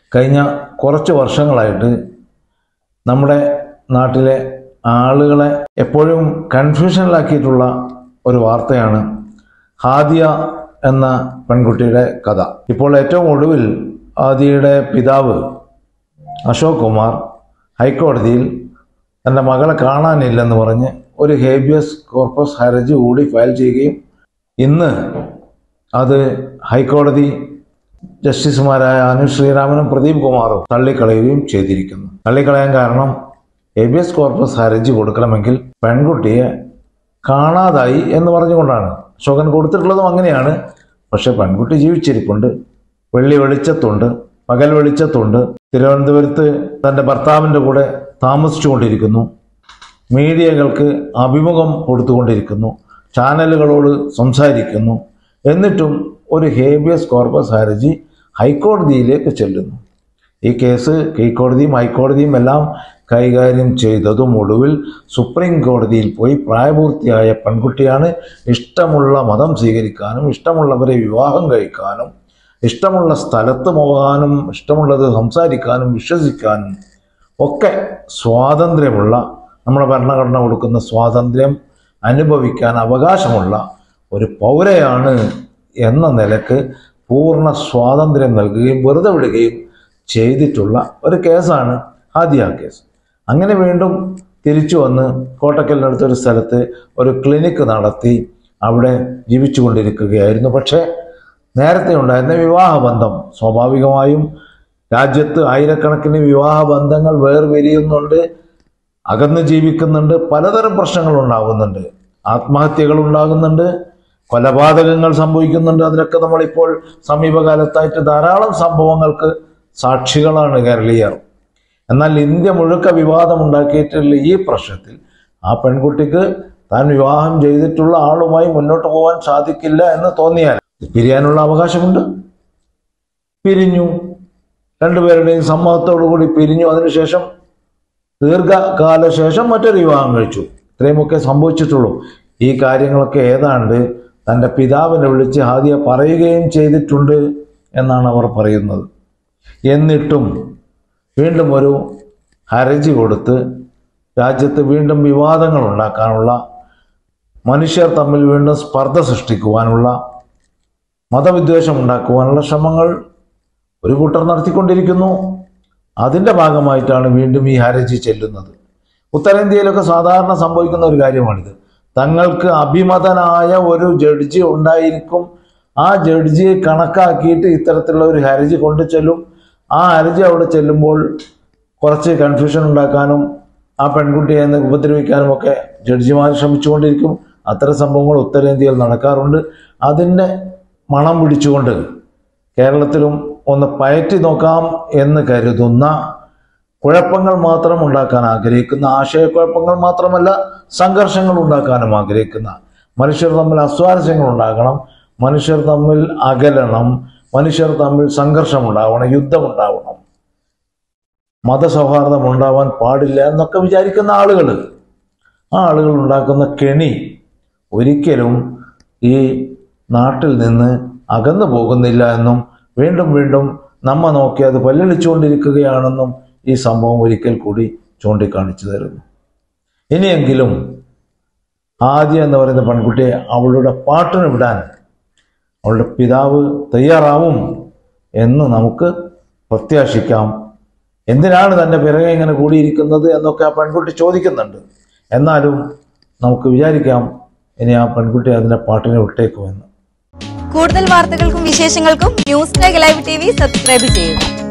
കഴിഞ്ഞ കുറച്ച് വർഷങ്ങളായിട്ട് നമ്മുടെ നാട്ടിലെ ആളുകളെ എപ്പോഴും കൺഫ്യൂഷനിലാക്കിയിട്ടുള്ള ഒരു വാർത്തയാണ് ഹാദിയ എന്ന പെൺകുട്ടിയുടെ കഥ ഇപ്പോൾ ഏറ്റവും ഒടുവിൽ ഹാദിയയുടെ പിതാവ് അശോക് കുമാർ ഹൈക്കോടതിയിൽ തൻ്റെ മകളെ കാണാനില്ലെന്ന് പറഞ്ഞ് ഒരു ഹേബിയസ് കോർപ്പസ് ഹർജി കൂടി ഫയൽ ചെയ്യുകയും ഇന്ന് അത് ഹൈക്കോടതി ജസ്റ്റിസുമാരായ അനു ശ്രീരാമനും പ്രദീപ് കുമാറും തള്ളിക്കളയുകയും ചെയ്തിരിക്കുന്നു തള്ളിക്കളയാൻ കാരണം ഹേബിയസ് കോർപ്പസ് ഹർജി കൊടുക്കണമെങ്കിൽ പെൺകുട്ടിയെ കാണാതായി എന്ന് പറഞ്ഞുകൊണ്ടാണ് അശോകൻ കൊടുത്തിട്ടുള്ളതും അങ്ങനെയാണ് പക്ഷെ പെൺകുട്ടി ജീവിച്ചിരിപ്പുണ്ട് വെള്ളി വെളിച്ചത്തുണ്ട് പകൽ വെളിച്ചത്തുണ്ട് തിരുവനന്തപുരത്ത് തൻ്റെ ഭർത്താവിൻ്റെ കൂടെ താമസിച്ചുകൊണ്ടിരിക്കുന്നു മീഡിയകൾക്ക് അഭിമുഖം കൊടുത്തുകൊണ്ടിരിക്കുന്നു ചാനലുകളോട് സംസാരിക്കുന്നു എന്നിട്ടും ഒരു ഹേബിയസ് കോർപ്പസ് ഹർജി ഹൈക്കോടതിയിലേക്ക് ചെല്ലുന്നു ഈ കേസ് കീഴ്ക്കോടതിയും ഹൈക്കോടതിയും എല്ലാം കൈകാര്യം ചെയ്തതും ഒടുവിൽ സുപ്രീം കോടതിയിൽ പോയി പ്രായപൂർത്തിയായ പെൺകുട്ടിയാണ് ഇഷ്ടമുള്ള മതം സ്വീകരിക്കാനും ഇഷ്ടമുള്ളവരെ വിവാഹം കഴിക്കാനും ഇഷ്ടമുള്ള സ്ഥലത്ത് പോകാനും ഇഷ്ടമുള്ളത് സംസാരിക്കാനും വിശ്വസിക്കാനും ഒക്കെ സ്വാതന്ത്ര്യമുള്ള നമ്മുടെ ഭരണഘടന കൊടുക്കുന്ന സ്വാതന്ത്ര്യം അനുഭവിക്കാൻ അവകാശമുള്ള ഒരു പൗരയാണ് എന്ന നിലക്ക് പൂർണ്ണ സ്വാതന്ത്ര്യം നൽകുകയും വെറുതെ വിടുകയും ചെയ്തിട്ടുള്ള ഒരു കേസാണ് ഹാദിയ കേസ് അങ്ങനെ വീണ്ടും തിരിച്ചു വന്ന് കോട്ടക്കലിനടുത്തൊരു സ്ഥലത്ത് ഒരു ക്ലിനിക്ക് നടത്തി അവിടെ ജീവിച്ചുകൊണ്ടിരിക്കുകയായിരുന്നു പക്ഷേ നേരത്തെ ഉണ്ടായിരുന്ന വിവാഹബന്ധം സ്വാഭാവികമായും രാജ്യത്ത് ആയിരക്കണക്കിന് വിവാഹ ബന്ധങ്ങൾ വേർപിരിയുന്നുണ്ട് അകന്ന് ജീവിക്കുന്നുണ്ട് പലതരം പ്രശ്നങ്ങൾ ഉണ്ടാകുന്നുണ്ട് ആത്മഹത്യകൾ ഉണ്ടാകുന്നുണ്ട് കൊലപാതകങ്ങൾ സംഭവിക്കുന്നുണ്ട് അതിനൊക്കെ നമ്മളിപ്പോൾ സമീപകാലത്തായിട്ട് ധാരാളം സംഭവങ്ങൾക്ക് സാക്ഷികളാണ് കേരളീയർ എന്നാൽ ഇന്ത്യ മുഴുക്ക വിവാദം ഉണ്ടാക്കിയിട്ടുള്ള ഈ പ്രശ്നത്തിൽ ആ പെൺകുട്ടിക്ക് താൻ വിവാഹം ചെയ്തിട്ടുള്ള ആളുമായി മുന്നോട്ട് പോകാൻ സാധിക്കില്ല എന്ന് തോന്നിയാൽ പിരിയാനുള്ള അവകാശമുണ്ട് പിരിഞ്ഞു രണ്ടുപേരുടെയും സമ്മതത്തോടു കൂടി പിരിഞ്ഞു അതിനുശേഷം ദീർഘകാല ശേഷം മറ്റൊരു വിവാഹം കഴിച്ചു ഇത്രയുമൊക്കെ സംഭവിച്ചിട്ടുള്ളൂ ഈ കാര്യങ്ങളൊക്കെ ഏതാണ്ട് തൻ്റെ പിതാവിനെ വിളിച്ച് ഹാദിയ പറയുകയും ചെയ്തിട്ടുണ്ട് എന്നാണ് അവർ പറയുന്നത് എന്നിട്ടും വീണ്ടും ഒരു ഹർജി കൊടുത്ത് രാജ്യത്ത് വീണ്ടും വിവാദങ്ങൾ ഉണ്ടാക്കാനുള്ള മനുഷ്യർ തമ്മിൽ വീണ്ടും സ്പർദ്ധ സൃഷ്ടിക്കുവാനുള്ള മതവിദ്വേഷം ഉണ്ടാക്കുവാനുള്ള ശ്രമങ്ങൾ ഒരു കൂട്ടർ നടത്തിക്കൊണ്ടിരിക്കുന്നു അതിൻ്റെ ഭാഗമായിട്ടാണ് വീണ്ടും ഈ ഹർജി ചെല്ലുന്നത് ഉത്തരേന്ത്യയിലൊക്കെ സാധാരണ സംഭവിക്കുന്ന ഒരു കാര്യമാണിത് തങ്ങൾക്ക് അഭിമതനായ ഒരു ജഡ്ജി ഉണ്ടായിരിക്കും ആ ജഡ്ജിയെ കണക്കാക്കിയിട്ട് ഇത്തരത്തിലുള്ള ഒരു ഹർജി കൊണ്ടു ചെല്ലും ആ ഹർജി അവിടെ ചെല്ലുമ്പോൾ കുറച്ച് കൺഫ്യൂഷൻ ഉണ്ടാക്കാനും ആ പെൺകുട്ടിയെ ഒന്ന് ഉപദ്രവിക്കാനും ഒക്കെ ജഡ്ജിമാർ ശ്രമിച്ചുകൊണ്ടിരിക്കും അത്തരം സംഭവങ്ങൾ ഉത്തരേന്ത്യയിൽ നടക്കാറുണ്ട് അതിൻ്റെ മണം പിടിച്ചുകൊണ്ട് കേരളത്തിലും ഒന്ന് പയറ്റി നോക്കാം എന്ന് കരുതുന്ന കുഴപ്പങ്ങൾ മാത്രം ഉണ്ടാക്കാൻ ആഗ്രഹിക്കുന്ന ആശയക്കുഴപ്പങ്ങൾ മാത്രമല്ല സംഘർഷങ്ങൾ ഉണ്ടാക്കാനും ആഗ്രഹിക്കുന്ന മനുഷ്യർ തമ്മിൽ അസ്വാരസ്യങ്ങൾ ഉണ്ടാകണം മനുഷ്യർ തമ്മിൽ അകലണം മനുഷ്യർ തമ്മിൽ സംഘർഷം ഉണ്ടാവണം യുദ്ധം ഉണ്ടാവണം മതസൗഹാർദ്ദം ഉണ്ടാവാൻ പാടില്ല എന്നൊക്കെ വിചാരിക്കുന്ന ആളുകൾ ആ ആളുകൾ ഉണ്ടാക്കുന്ന കെണി ഒരിക്കലും ഈ നാട്ടിൽ നിന്ന് അകന്നു പോകുന്നില്ല എന്നും വീണ്ടും വീണ്ടും നമ്മ നോക്കി അത് പല്ലളിച്ചുകൊണ്ടിരിക്കുകയാണെന്നും ഈ സംഭവം ഒരിക്കൽ കൂടി ചൂണ്ടിക്കാണിച്ചു തരുന്നു ഇനിയെങ്കിലും ആദ്യ എന്ന് പറയുന്ന പെൺകുട്ടിയെ അവളുടെ പാട്ടിന് വിടാൻ അവളുടെ പിതാവ് തയ്യാറാവും എന്ന് നമുക്ക് പ്രത്യാശിക്കാം എന്തിനാണ് തൻ്റെ പിറകെ ഇങ്ങനെ കൂടിയിരിക്കുന്നത് എന്നൊക്കെ ആ പെൺകുട്ടി ചോദിക്കുന്നുണ്ട് എന്നാലും നമുക്ക് വിചാരിക്കാം ഇനി ആ പെൺകുട്ടി അതിൻ്റെ പാട്ടിനെ വിട്ടേക്കുമെന്ന് കൂടുതൽ വാർത്തകൾക്കും വിശേഷങ്ങൾക്കും ന്യൂസ് ടൈഗ് ലൈവ് ടി വി സബ്സ്ക്രൈബ് ചെയ്യുക